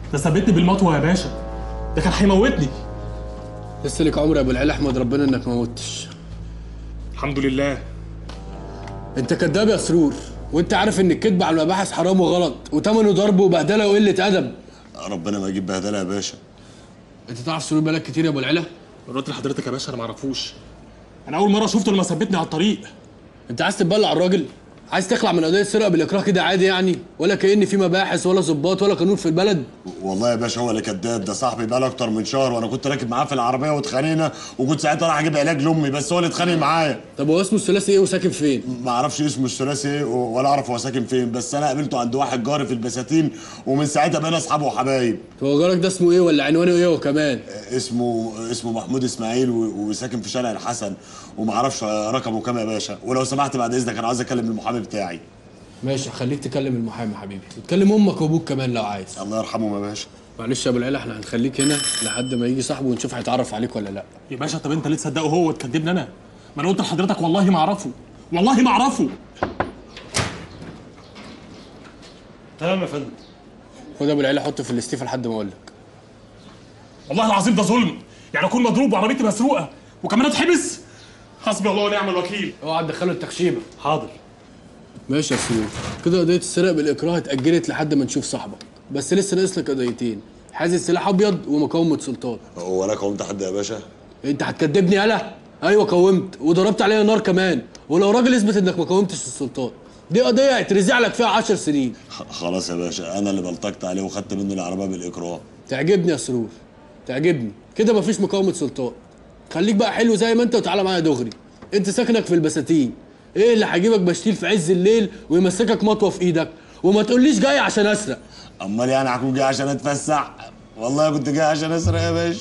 ده ثبتني بالمطوه يا باشا ده كان هيموتني لسه لك عمر يا ابو العيله احمد ربنا انك ما متش الحمد لله انت كذاب يا سرور وانت عارف ان الكذب على المباحث حرام وغلط وثمنه ضرب وبهدله وقله ادب ربنا ما يجيب بهدله يا باشا انت تعرف سرور بقالك كتير يا ابو العيله الراجل حضرتك يا باشا انا ما اعرفوش انا اول مره شفته لما ثبتني على الطريق انت عايز تتبلع الراجل عايز تخلع من قضيه السرقه بالاكراه كده عادي يعني ولا كأن في مباحث ولا ظباط ولا قانون في البلد والله يا باشا هو اللي كداب ده صاحبي بقاله اكتر من شهر وانا كنت راكب معاه في العربيه واتخانقنا وكنت ساعتها رايح اجيب علاج لامي بس هو اللي اتخانق معايا طب هو اسمه الثلاثي ايه وساكن فين ما اعرفش اسمه الثلاثي ايه ولا اعرف هو ساكن فين بس انا قابلته عند واحد جاري في البساتين ومن ساعتها بقينا اصحاب وحبايب هو جارك ده اسمه ايه ولا عنوانه ايه هو كمان اسمه اسمه محمود اسماعيل و- وساكن في شارع الحسن وما اعرفش رقمه كام يا باشا ولو سمحت بعد اذنك انا عايز اكلم المحامي بتاعي ماشي خليك تكلم المحامي يا حبيبي وتكلم امك وابوك كمان لو عايز الله يرحمه يا باشا معلش يا ابو العيله احنا هنخليك هنا لحد ما يجي صاحبه ونشوف هيتعرف عليك ولا لا يا باشا طب انت ليه تصدقه هو وتكذبني انا ما انا قلت لحضرتك والله ما اعرفه والله ما اعرفه تمام يا فندم خد يا ابو العيله حطه في الاستيفه لحد ما اقول لك والله العظيم ده ظلم يعني اكون مضروب وعربيتي مسروقه وكمان اتحبس حسبي الله ونعم الوكيل اوعى تدخله التخشيبه حاضر ماشي يا سرور كده قضيه السرقه بالاكراه اتاجلت لحد ما نشوف صاحبك بس لسه ناقص لك قضيتين حازز سلاح ابيض ومقاومه سلطان هو انا قومت حد يا باشا انت هتكدبني يالا ايوه قومت وضربت عليا نار كمان ولو راجل اثبت انك ما قاومتش السلطان دي قضيه هيترزع لك فيها 10 سنين خ- خلاص يا باشا انا اللي بلطجت عليه وخدت منه العربيه بالاكراه تعجبني يا سرور تعجبني كده مفيش مقاومه سلطان خليك بقى حلو زي ما انت وتعالى معايا دغري انت ساكنك في البساتين ايه اللي هيجيبك بشتيل في عز الليل ويمسكك مطوه في ايدك وما تقوليش جاي عشان اسرق امال يعني هكون جاي عشان اتفسح والله كنت جاي عشان اسرق يا باشا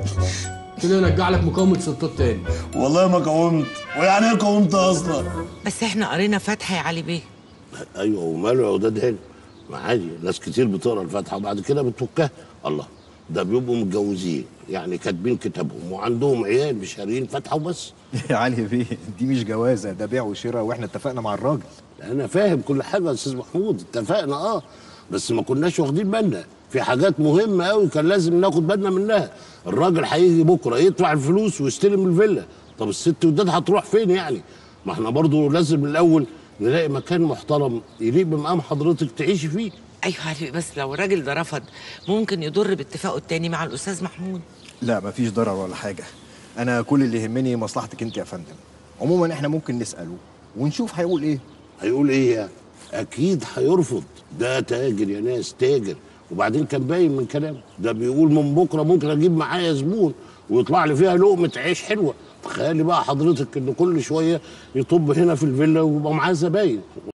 كده نرجع لك مقاومه سلطان تاني والله ما قومت ويعني ايه قومت اصلا بس احنا قرينا فاتحه يا علي بيه ايوه وماله يا وداد هنا ما عادي ناس كتير بتقرا الفاتحه وبعد كده بتفكها الله ده بيبقوا متجوزين يعني كاتبين كتابهم وعندهم عيال مش قاريين فاتحه وبس يا علي بيه دي مش جوازه ده بيع وشراء واحنا اتفقنا مع الراجل انا فاهم كل حاجه يا استاذ محمود اتفقنا اه بس ما كناش واخدين بالنا في حاجات مهمه قوي كان لازم ناخد بالنا منها الراجل هيجي بكره يدفع الفلوس ويستلم الفيلا طب الست وداد هتروح فين يعني ما احنا برضو لازم الاول نلاقي مكان محترم يليق بمقام حضرتك تعيشي فيه ايوه علي بيه بس لو الراجل ده رفض ممكن يضر باتفاقه التاني مع الاستاذ محمود لا مفيش ضرر ولا حاجه انا كل اللي يهمني مصلحتك انت يا فندم عموما احنا ممكن نساله ونشوف هيقول ايه هيقول ايه يعني؟ اكيد هيرفض ده تاجر يا ناس تاجر وبعدين كان باين من كلامه ده بيقول من بكره ممكن اجيب معايا زبون ويطلع لي فيها لقمه عيش حلوه تخيلي بقى حضرتك ان كل شويه يطب هنا في الفيلا ويبقى معاه زباين